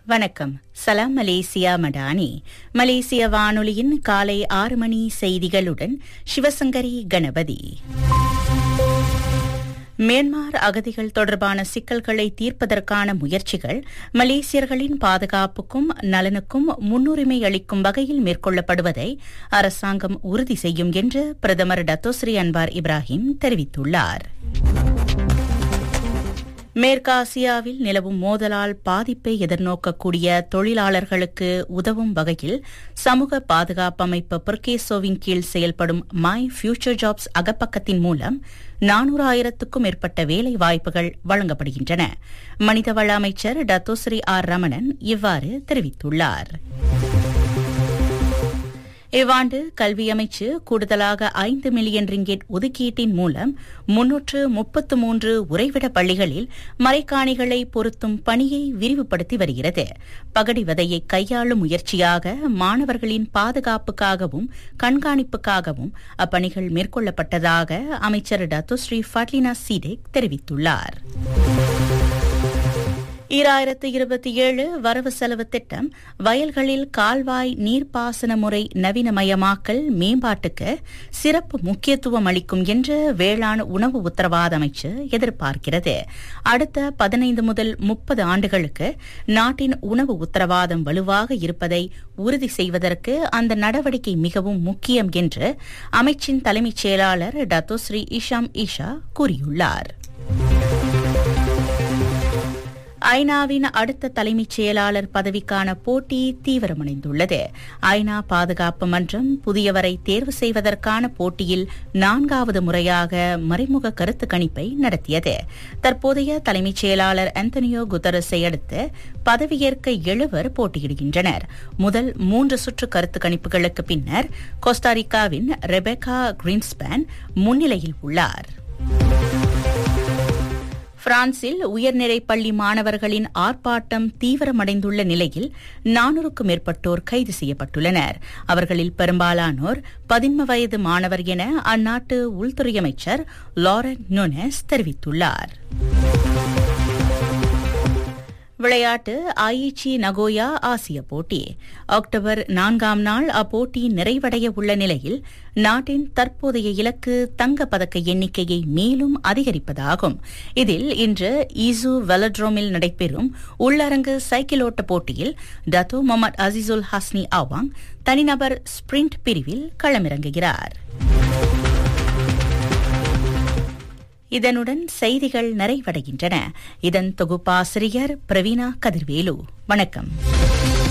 வணக்கம் சலாம் மலேசியா மடானி மலேசிய வானொலியின் காலை ஆறு மணி செய்திகளுடன் சிவசங்கரி கணபதி மியான்மர் அகதிகள் தொடர்பான சிக்கல்களை தீர்ப்பதற்கான முயற்சிகள் மலேசியர்களின் பாதுகாப்புக்கும் நலனுக்கும் முன்னுரிமை அளிக்கும் வகையில் மேற்கொள்ளப்படுவதை அரசாங்கம் உறுதி செய்யும் என்று பிரதமர் டத்தோஸ்ரீ அன்வார் இப்ராஹிம் தெரிவித்துள்ளார் மேற்காசியாவில் நிலவும் மோதலால் பாதிப்பை எதிர்நோக்கக்கூடிய தொழிலாளர்களுக்கு உதவும் வகையில் சமூக பாதுகாப்பு அமைப்பு பெர்கேசோவின் கீழ் செயல்படும் மை ஃபியூச்சர் ஜாப்ஸ் அகப்பக்கத்தின் மூலம் நானூறாயிரத்துக்கும் மேற்பட்ட வேலை வாய்ப்புகள் வழங்கப்படுகின்றன மனிதவள அமைச்சர் டத்தோஸ்ரீ ஆர் ரமணன் இவ்வாறு தெரிவித்துள்ளார் இவ்வாண்டு கல்வி அமைச்சு கூடுதலாக ஐந்து மில்லியன் ரிங்கெட் ஒதுக்கீட்டின் மூலம் முன்னூற்று முப்பத்து மூன்று உறைவிட பள்ளிகளில் மறைக்காணிகளை பொருத்தும் பணியை விரிவுபடுத்தி வருகிறது பகடி விதையை கையாளும் முயற்சியாக மாணவர்களின் பாதுகாப்புக்காகவும் கண்காணிப்புக்காகவும் அப்பணிகள் மேற்கொள்ளப்பட்டதாக அமைச்சர் டத்துஸ்ரீ ஃபட்லினா சீடேக் தெரிவித்துள்ளார் ஈராயிரத்து இருபத்தி ஏழு வரவு செலவு திட்டம் வயல்களில் கால்வாய் நீர்ப்பாசன முறை நவீனமயமாக்கல் மேம்பாட்டுக்கு சிறப்பு முக்கியத்துவம் அளிக்கும் என்று வேளாண் உணவு உத்தரவாத அமைச்சு எதிர்பார்க்கிறது அடுத்த பதினைந்து முதல் முப்பது ஆண்டுகளுக்கு நாட்டின் உணவு உத்தரவாதம் வலுவாக இருப்பதை உறுதி செய்வதற்கு அந்த நடவடிக்கை மிகவும் முக்கியம் என்று அமைச்சின் தலைமைச் செயலாளர் டத்தோஸ்ரீ இஷாம் ஈஷா கூறியுள்ளார் ஐநாவின் அடுத்த தலைமைச் செயலாளர் பதவிக்கான போட்டி தீவிரமடைந்துள்ளது ஐநா பாதுகாப்பு மன்றம் புதியவரை தேர்வு செய்வதற்கான போட்டியில் நான்காவது முறையாக மறைமுக கருத்து கணிப்பை நடத்தியது தற்போதைய தலைமைச் செயலாளர் அந்தனியோ குத்தரஸை அடுத்து பதவியேற்க எழுவர் போட்டியிடுகின்றனர் முதல் மூன்று சுற்று கருத்து கணிப்புகளுக்கு பின்னர் கோஸ்டாரிக்காவின் ரெபெக்கா கிரீன்ஸ்பேன் முன்னிலையில் உள்ளார் பிரான்சில் உயர்நிலை பள்ளி மாணவர்களின் ஆர்ப்பாட்டம் தீவிரமடைந்துள்ள நிலையில் நானூறுக்கும் மேற்பட்டோர் கைது செய்யப்பட்டுள்ளனர் அவர்களில் பெரும்பாலானோர் பதின்ம வயது மாணவர் என அந்நாட்டு உள்துறை அமைச்சர் லாரன் நோனஸ் தெரிவித்துள்ளார் விளையாட்டு ஐஇச்சி நகோயா ஆசிய போட்டி அக்டோபர் நான்காம் நாள் அப்போட்டி நிறைவடைய உள்ள நிலையில் நாட்டின் தற்போதைய இலக்கு தங்கப்பதக்க எண்ணிக்கையை மேலும் அதிகரிப்பதாகும் இதில் இன்று ஈசு வெலட்ரோமில் நடைபெறும் உள்ளரங்கு சைக்கிள் ஓட்ட போட்டியில் Dato Mohamad Azizul Hasni Awang தனிநபர் ஸ்பிரிண்ட் பிரிவில் களமிறங்குகிறார் இதனுடன் செய்திகள் நிறைவடைகின்றன இதன் தொகுப்பாசிரியர் பிரவீனா கதிர்வேலு வணக்கம்